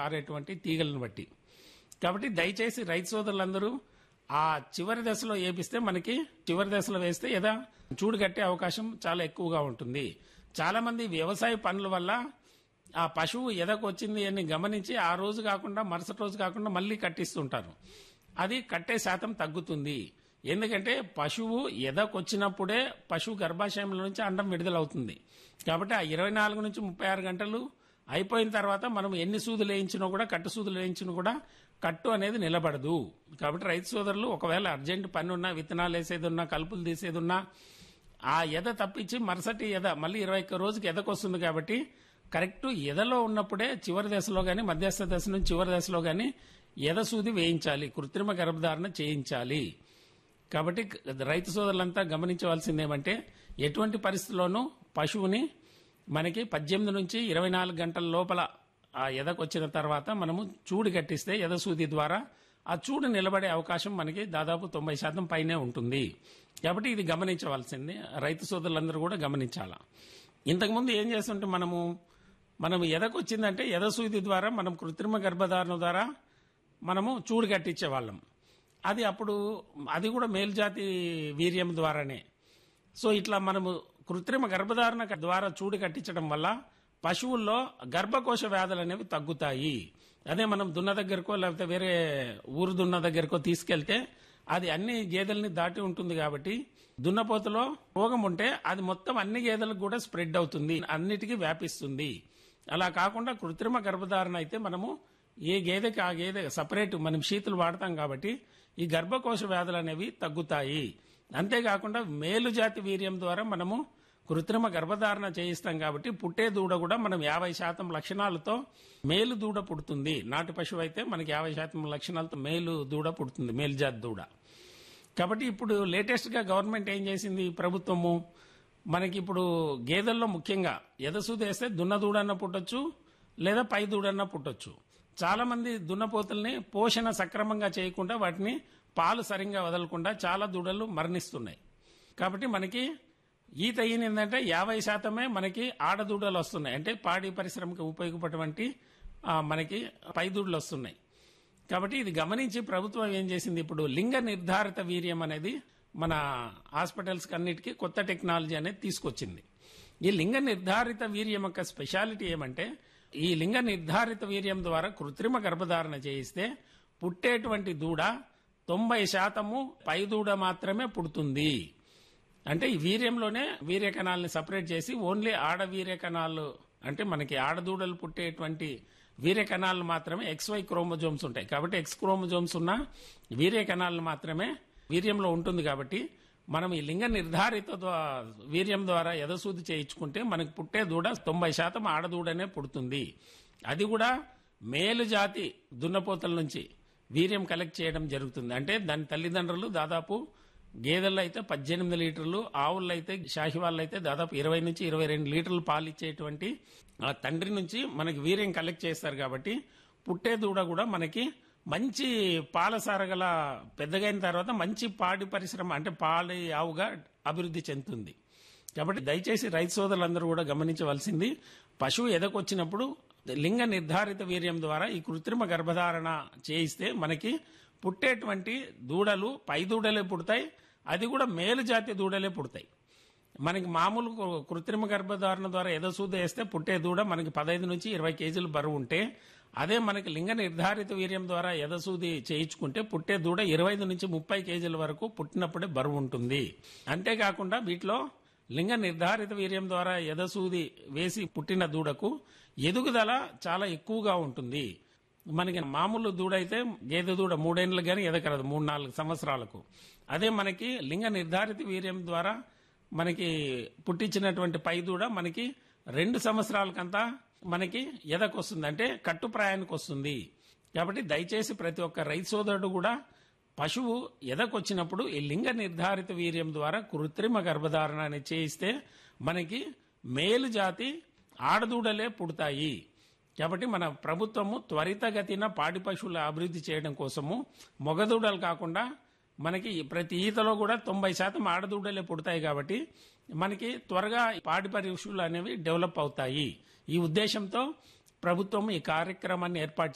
పారేటువంటి తీగలను బట్టి కాబట్టి దయచేసి రైతు సోదరులందరూ ఆ చివరి దశలో ఏపిస్తే మనకి చివరి దశలో వేస్తే ఏదా చూడు కట్టే అవకాశం చాలా ఎక్కువగా ఉంటుంది చాలా మంది వ్యవసాయ పనుల వల్ల ఆ పశువు ఎదకు వచ్చింది అని గమనించి ఆ రోజు కాకుండా మరుసటి రోజు కాకుండా మళ్ళీ కట్టిస్తుంటారు అది కట్టే శాతం తగ్గుతుంది ఎందుకంటే పశువు ఎదకొచ్చినప్పుడే పశువు గర్భాశయంలో నుంచి అండం విడుదలవుతుంది కాబట్టి ఆ ఇరవై నాలుగు నుంచి ముప్పై ఆరు గంటలు అయిపోయిన తర్వాత మనం ఎన్ని సూదులు వేయించినా కూడా కట్టు సూదులు వేయించినా కూడా కట్టు అనేది నిలబడదు కాబట్టి రైతు సోదరులు ఒకవేళ అర్జెంట్ పని ఉన్నా విత్తనాలు వేసేది ఉన్నా కలుపులు తీసేది ఉన్నా ఆ ఎద తప్పించి మరుసటి ఎద మళ్ళీ ఇరవై ఒక్క రోజుకి ఎదకొస్తుంది కాబట్టి కరెక్ట్ ఎదలో ఉన్నప్పుడే చివరి దశలో గాని మధ్యస్థ దశ నుంచి చివరి దశలో గాని ఎద సూది వేయించాలి కృత్రిమ గర్భధారణ చేయించాలి కాబట్టి రైతు సోదరులంతా గమనించవలసింది ఏమంటే ఎటువంటి పరిస్థితుల్లోనూ పశువుని మనకి పద్దెనిమిది నుంచి ఇరవై నాలుగు గంటల లోపల ఆ ఎదకొచ్చిన తర్వాత మనము చూడు కట్టిస్తే ఎద సూది ద్వారా ఆ చూడు నిలబడే అవకాశం మనకి దాదాపు తొంభై శాతం పైనే ఉంటుంది కాబట్టి ఇది గమనించవలసింది రైతు సోదరులందరూ కూడా గమనించాలా ఇంతకుముందు ఏం చేస్తుంటే మనము మనం ఎదకొచ్చిందంటే ఎద సూది ద్వారా మనం కృత్రిమ గర్భధారణ ద్వారా మనము చూడు కట్టించే వాళ్ళం అది అప్పుడు అది కూడా మేల్జాతి వీర్యం ద్వారానే సో ఇట్లా మనము కృత్రిమ గర్భధారణ ద్వారా చూడు కట్టించడం వల్ల పశువుల్లో గర్భకోశ వ్యాధులు అనేవి తగ్గుతాయి అదే మనం దున్న దగ్గరకో లేకపోతే వేరే ఊరు దున్న దగ్గరకో తీసుకెళ్తే అది అన్ని గేదెల్ని దాటి ఉంటుంది కాబట్టి దున్నపోతులో రోగం ఉంటే అది మొత్తం అన్ని గేదెలకు కూడా స్ప్రెడ్ అవుతుంది అన్నిటికీ వ్యాపిస్తుంది అలా కాకుండా కృత్రిమ గర్భధారణ అయితే మనము ఏ గేదెకి ఆ గేదె సపరేట్ మనం శీతులు వాడతాం కాబట్టి ఈ గర్భకోశ వ్యాధులు అనేవి తగ్గుతాయి అంతేకాకుండా మేలు జాతి వీర్యం ద్వారా మనము కృత్రిమ గర్భధారణ చేయిస్తాం కాబట్టి పుట్టే దూడ కూడా మనం యాభై శాతం లక్షణాలతో మేలు దూడ పుడుతుంది నాటు పశువు అయితే మనకి యాభై శాతం లక్షణాలతో మేలు దూడ పుడుతుంది మేలు జాతి దూడ కాబట్టి ఇప్పుడు లేటెస్ట్ గా గవర్నమెంట్ ఏం చేసింది ప్రభుత్వము మనకి ఇప్పుడు గేదెల్లో ముఖ్యంగా ఎదసూది వేస్తే దున్న దూడన్న పుట్టొచ్చు లేదా పై దూడన్న పుట్టొచ్చు చాలా మంది దున్నపోతుల్ని పోషణ సక్రమంగా చేయకుండా వాటిని పాలు సరిగ్గా వదలకుండా చాలా దూడలు మరణిస్తున్నాయి కాబట్టి మనకి ఈత ఏంటంటే యాభై శాతమే మనకి ఆడదూడలు వస్తున్నాయి అంటే పాడి పరిశ్రమకి ఉపయోగపడేటువంటి ఆ, మనకి పై దూడలు వస్తున్నాయి కాబట్టి ఇది గమనించి ప్రభుత్వం ఏం చేసింది ఇప్పుడు లింగ నిర్ధారిత వీర్యం అనేది మన హాస్పిటల్స్ అన్నిటికీ కొత్త టెక్నాలజీ అనేది తీసుకొచ్చింది ఈ లింగ నిర్ధారిత వీర్యం యొక్క స్పెషాలిటీ ఏమంటే ఈ లింగ నిర్ధారిత వీర్యం ద్వారా కృత్రిమ గర్భధారణ చేయిస్తే పుట్టేటువంటి దూడ తొంభై శాతము పై దూడ మాత్రమే పుడుతుంది అంటే ఈ వీర్యంలోనే వీర్య కణాలని సపరేట్ చేసి ఓన్లీ ఆడ వీర్య కణాలు అంటే మనకి ఆడదూడలు పుట్టేటువంటి వీర్య కణాలు మాత్రమే ఎక్స్ వై క్రోమోజోమ్స్ ఉంటాయి కాబట్టి ఎక్స్ క్రోమోజోమ్స్ ఉన్న వీర్య కణాలు మాత్రమే వీర్యంలో ఉంటుంది కాబట్టి మనం ఈ లింగ నిర్ధారిత ద్వా- వీర్యం ద్వారా ఎదసూది చేయించుకుంటే మనకు పుట్టే దూడ తొంభై శాతం ఆడదూడనే పుడుతుంది అది కూడా మేలు జాతి దున్నపోతల నుంచి వీర్యం కలెక్ట్ చేయడం జరుగుతుంది అంటే దాని తల్లిదండ్రులు దాదాపు గేదెల్లో అయితే పద్దెనిమిది లీటర్లు ఆవుల్లో అయితే షాహివాళ్ళు అయితే దాదాపు ఇరవై నుంచి ఇరవై రెండు లీటర్లు పాలు ఇచ్చేటువంటి ఆ తండ్రి నుంచి మనకి వీర్యం కలెక్ట్ చేస్తారు కాబట్టి పుట్టే దూడ కూడా మనకి మంచి పాల సారగల పెద్దగైన తర్వాత మంచి పాడి పరిశ్రమ అంటే పాడి ఆవుగా అభివృద్ధి చెందుతుంది కాబట్టి దయచేసి రైతు సోదరులందరూ కూడా గమనించవలసింది పశువు ఎదకొచ్చినప్పుడు లింగ నిర్ధారిత వీర్యం ద్వారా ఈ కృత్రిమ గర్భధారణ చేయిస్తే మనకి పుట్టేటువంటి దూడలు పై దూడలే పుడతాయి అది కూడా మేలు జాతి దూడలే పుడతాయి మనకి మామూలు కృ- కృత్రిమ గర్భధారణ ద్వారా ఎదసూద వేస్తే పుట్టే దూడ మనకి పదహైదు నుంచి ఇరవై కేజీలు బరువు ఉంటే అదే మనకి లింగ నిర్ధారిత వీర్యం ద్వారా ఎదసూది చేయించుకుంటే పుట్టే దూడ ఇరవై నుంచి ముప్పై కేజీల వరకు పుట్టినప్పుడే బరువు ఉంటుంది అంతేకాకుండా వీటిలో లింగ నిర్ధారిత వీర్యం ద్వారా ఎదసూది వేసి పుట్టిన దూడకు ఎదుగుదల చాలా ఎక్కువగా ఉంటుంది మనకి మామూలు దూడ అయితే గేదె దూడ మూడేళ్ళు కానీ ఎదగరదు మూడు నాలుగు సంవత్సరాలకు అదే మనకి లింగ నిర్ధారిత వీర్యం ద్వారా మనకి పుట్టించినటువంటి పై దూడ మనకి రెండు సంవత్సరాలకంతా మనకి ఎదకొస్తుంది అంటే కట్టుప్రాయానికి వస్తుంది కాబట్టి దయచేసి ప్రతి ఒక్క రైతు సోదరుడు కూడా పశువు ఎదకొచ్చినప్పుడు ఈ లింగ నిర్ధారిత వీర్యం ద్వారా కృత్రిమ గర్భధారణ అనేది చేయిస్తే మనకి మేలు జాతి ఆడదూడలే పుడతాయి కాబట్టి మన ప్రభుత్వము త్వరితగతిన పాడి పశువుల అభివృద్ధి చేయడం కోసము మొగదూడలు కాకుండా మనకి ప్రతి ఈతలో కూడా తొంభై శాతం ఆడదూడలే పుడతాయి కాబట్టి మనకి త్వరగా పాడి పశువులు అనేవి డెవలప్ అవుతాయి ఈ ఉద్దేశంతో ప్రభుత్వం ఈ కార్యక్రమాన్ని ఏర్పాటు